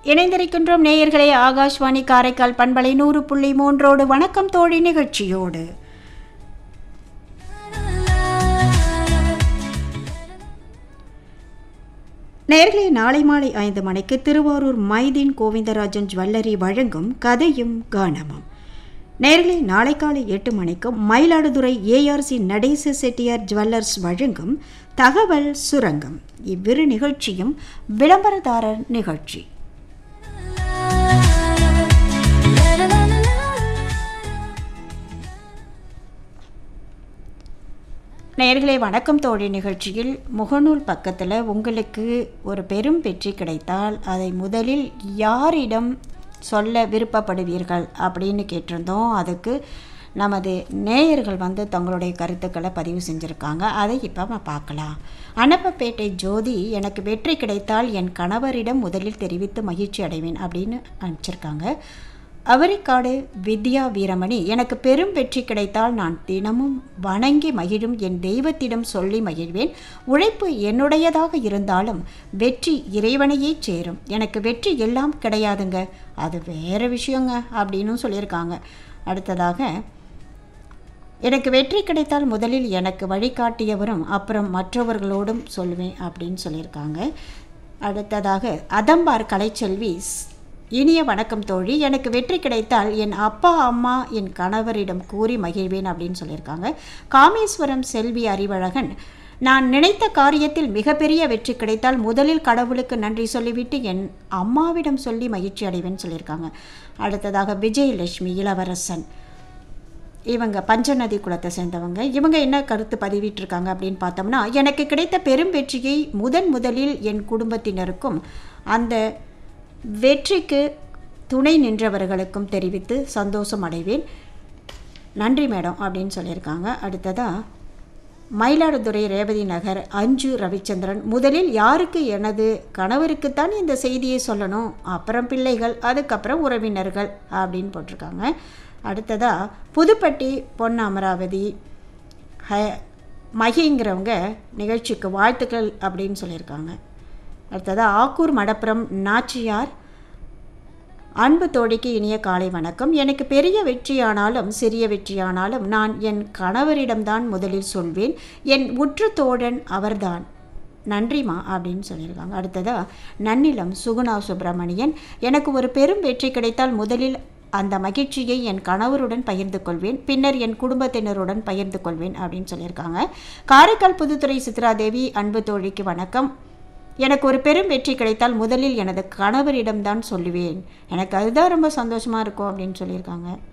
இணைந்திருக்கின்றோம் நேயர்களே ஆகாஷ்வாணி காரைக்கால் பண்பலை நூறு புள்ளி மூன்றோடு வணக்கம் தோழி நிகழ்ச்சியோடு நேர்களே நாளை மாலை ஐந்து மணிக்கு திருவாரூர் மைதீன் கோவிந்தராஜன் ஜுவல்லரி வழங்கும் கதையும் கானமும் நேர்களே நாளை காலை எட்டு மணிக்கு மயிலாடுதுறை ஏஆர்சி நடேச செட்டியார் ஜுவல்லர்ஸ் வழங்கும் தகவல் சுரங்கம் இவ்விரு நிகழ்ச்சியும் விளம்பரதாரர் நிகழ்ச்சி நேர்களே வணக்கம் தோழி நிகழ்ச்சியில் முகநூல் பக்கத்தில் உங்களுக்கு ஒரு பெரும் வெற்றி கிடைத்தால் அதை முதலில் யாரிடம் சொல்ல விருப்பப்படுவீர்கள் அப்படின்னு கேட்டிருந்தோம் அதுக்கு நமது நேயர்கள் வந்து தங்களுடைய கருத்துக்களை பதிவு செஞ்சுருக்காங்க அதை இப்போ நம்ம பார்க்கலாம் அனப்பப்பேட்டை ஜோதி எனக்கு வெற்றி கிடைத்தால் என் கணவரிடம் முதலில் தெரிவித்து மகிழ்ச்சி அடைவேன் அப்படின்னு அனுப்பிச்சிருக்காங்க அவரிக்காடு வித்யா வீரமணி எனக்கு பெரும் வெற்றி கிடைத்தால் நான் தினமும் வணங்கி மகிழும் என் தெய்வத்திடம் சொல்லி மகிழ்வேன் உழைப்பு என்னுடையதாக இருந்தாலும் வெற்றி இறைவனையே சேரும் எனக்கு வெற்றி எல்லாம் கிடையாதுங்க அது வேறு விஷயங்க அப்படின்னு சொல்லியிருக்காங்க அடுத்ததாக எனக்கு வெற்றி கிடைத்தால் முதலில் எனக்கு வழிகாட்டியவரும் அப்புறம் மற்றவர்களோடும் சொல்லுவேன் அப்படின்னு சொல்லியிருக்காங்க அடுத்ததாக அதம்பார் கலைச்செல்வி இனிய வணக்கம் தோழி எனக்கு வெற்றி கிடைத்தால் என் அப்பா அம்மா என் கணவரிடம் கூறி மகிழ்வேன் அப்படின்னு சொல்லியிருக்காங்க காமேஸ்வரம் செல்வி அறிவழகன் நான் நினைத்த காரியத்தில் மிகப்பெரிய வெற்றி கிடைத்தால் முதலில் கடவுளுக்கு நன்றி சொல்லிவிட்டு என் அம்மாவிடம் சொல்லி மகிழ்ச்சி அடைவேன்னு சொல்லியிருக்காங்க அடுத்ததாக விஜயலட்சுமி இளவரசன் இவங்க பஞ்சநதி குலத்தை சேர்ந்தவங்க இவங்க என்ன கருத்து பதிவிட்டிருக்காங்க அப்படின்னு பார்த்தோம்னா எனக்கு கிடைத்த பெரும் வெற்றியை முதன் முதலில் என் குடும்பத்தினருக்கும் அந்த வெற்றிக்கு துணை நின்றவர்களுக்கும் தெரிவித்து சந்தோஷம் அடைவேன் நன்றி மேடம் அப்படின்னு சொல்லியிருக்காங்க அடுத்ததாக மயிலாடுதுறை ரேவதி நகர் அஞ்சு ரவிச்சந்திரன் முதலில் யாருக்கு எனது கணவருக்குத்தான் இந்த செய்தியை சொல்லணும் அப்புறம் பிள்ளைகள் அதுக்கப்புறம் உறவினர்கள் அப்படின்னு போட்டிருக்காங்க அடுத்ததாக புதுப்பட்டி பொன் அமராவதி ஹ மகிங்கிறவங்க நிகழ்ச்சிக்கு வாழ்த்துக்கள் அப்படின்னு சொல்லியிருக்காங்க அடுத்ததாக ஆக்கூர் மடப்புறம் நாச்சியார் அன்பு தோழிக்கு இனிய காலை வணக்கம் எனக்கு பெரிய வெற்றியானாலும் சிறிய வெற்றியானாலும் நான் என் கணவரிடம்தான் முதலில் சொல்வேன் என் உற்று தோழன் அவர்தான் நன்றிமா அப்படின்னு சொல்லியிருக்காங்க அடுத்ததாக நன்னிலம் சுகுணா சுப்பிரமணியன் எனக்கு ஒரு பெரும் வெற்றி கிடைத்தால் முதலில் அந்த மகிழ்ச்சியை என் கணவருடன் பகிர்ந்து கொள்வேன் பின்னர் என் குடும்பத்தினருடன் பகிர்ந்து கொள்வேன் அப்படின்னு சொல்லியிருக்காங்க காரைக்கால் புதுத்துறை சித்ராதேவி அன்பு தோழிக்கு வணக்கம் எனக்கு ஒரு பெரும் வெற்றி கிடைத்தால் முதலில் எனது கணவரிடம்தான் சொல்லுவேன் எனக்கு அதுதான் ரொம்ப சந்தோஷமாக இருக்கும் அப்படின்னு சொல்லியிருக்காங்க